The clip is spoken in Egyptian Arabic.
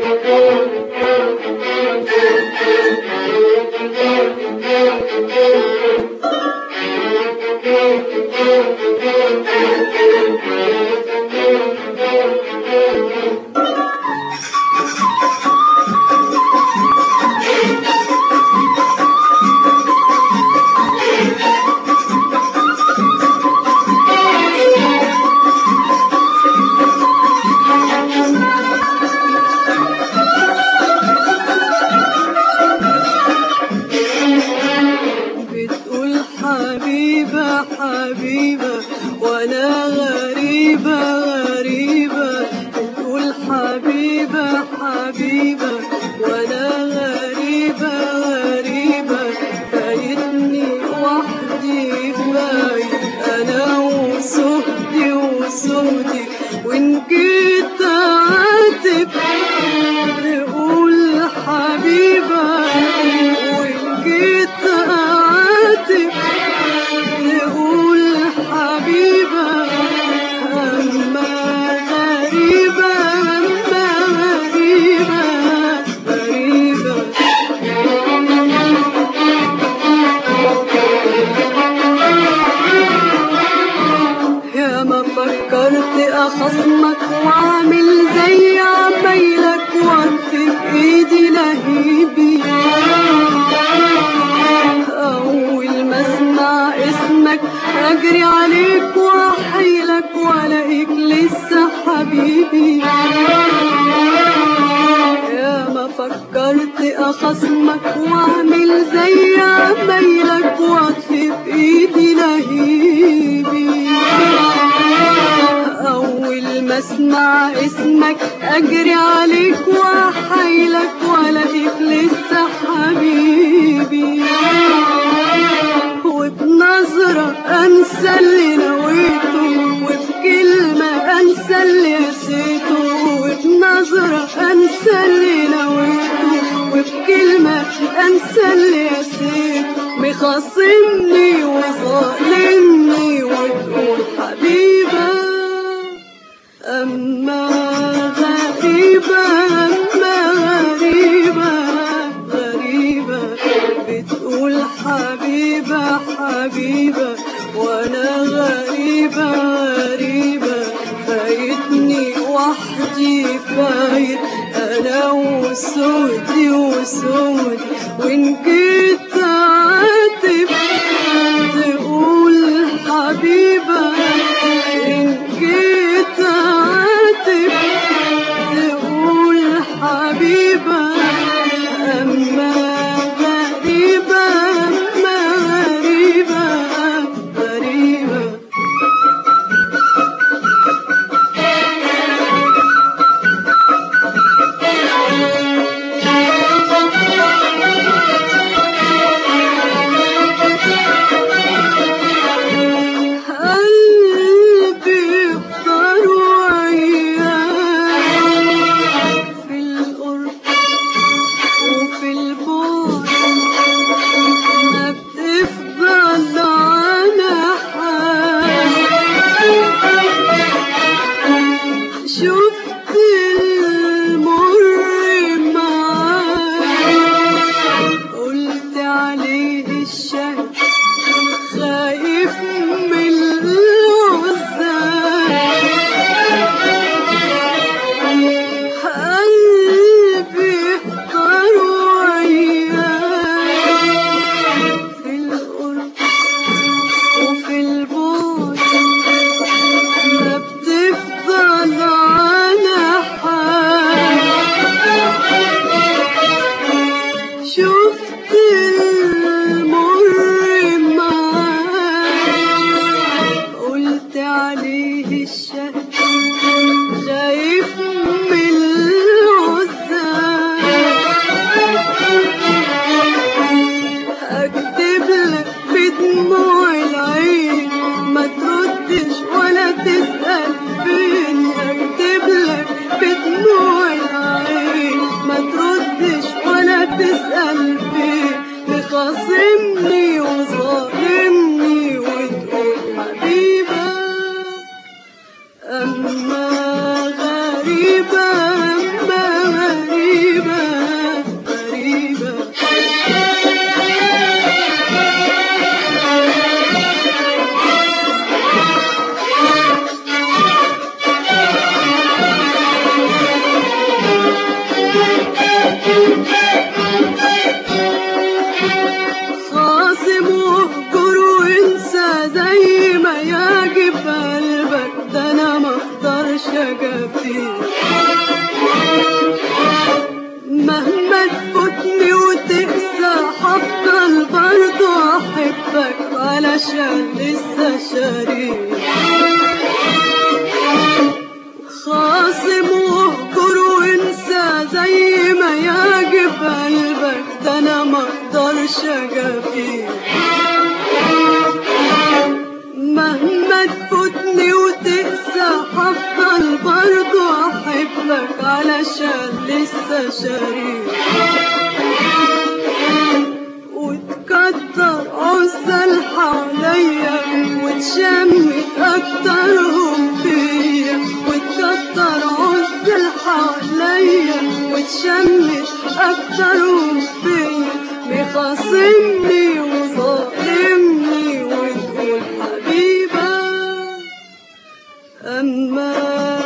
بتقول حبيبة حبيبة وانا غريبة غريبة بتقول حبيبة حبيبة وانا غريبة غريبة فايتني وحدي فايت انا وسهدي وسهدي وان جيت اعاتب تقول حبيبة وإن جيت أعاتب تقول حبيبة أما غريبة أما غريبة غريبة يا ما فكرت اخصمك واعمل زي عمايلك واكتب ايدي لهيبي اول ما اسمع اسمك اجري عليك واحيلك والاقيك لسه حبيبي يا ما فكرت اخصمك واعمل زي عمايلك واطفي بايدي لهيبي اول ما اسمع اسمك اجري عليك واحيلك والاقيك لسه حبيبي وبنظرة انسى اللي نويته وبكلمة انسى اللي نسيته وبنظرة انسى اللي نويته وبكلمة انسى اللي نسيته مخاصمني وظالمني وتقول حبيبة أما غريبة أما غريبة غريبة بتقول حبيبة حبيبة وأنا غريبة غريبة فايتني وحدي فايت أنا وسودي وسودي وإن جيت أعاتب تقول حبيبة إن جيت أعاتب تقول حبيبة أما غريبة أما غريبة غريبة قلبي اختار وياك في القرب وفي البعد ما بتفضل على حال شفت المر معاك قلت عليه الشهد خايف من العزاب قلبي اختار وياك في القرب وفي البعد ما بتفضل على حال شفت المر معاك قلت عليه الشهد خايف من العزاب اكتب لك بدموع العين ما تردش ولا تسأل فين اكتب لك بدموع العين ما تردش ولا تسأل فين تخاصمني وظالمني وتقول حبيبة أما غريبة أما غريبة جفيف مهما تفوتني وتقسى هفضل برضه احبك علشان لسه شريك خاصم واهجر وانسى زي ما يجي في قلبك ده انا مقدرش اجافيك مهما تفوتني وتقسى هفضل برضه احبك علشان لسه شريك وتكتر عزل حواليا وتشمت اكترهم فيا وتكتر عزل حواليا وتشمت اكترهم فيا مخاصمني وظالمني وتقول حبيبة أما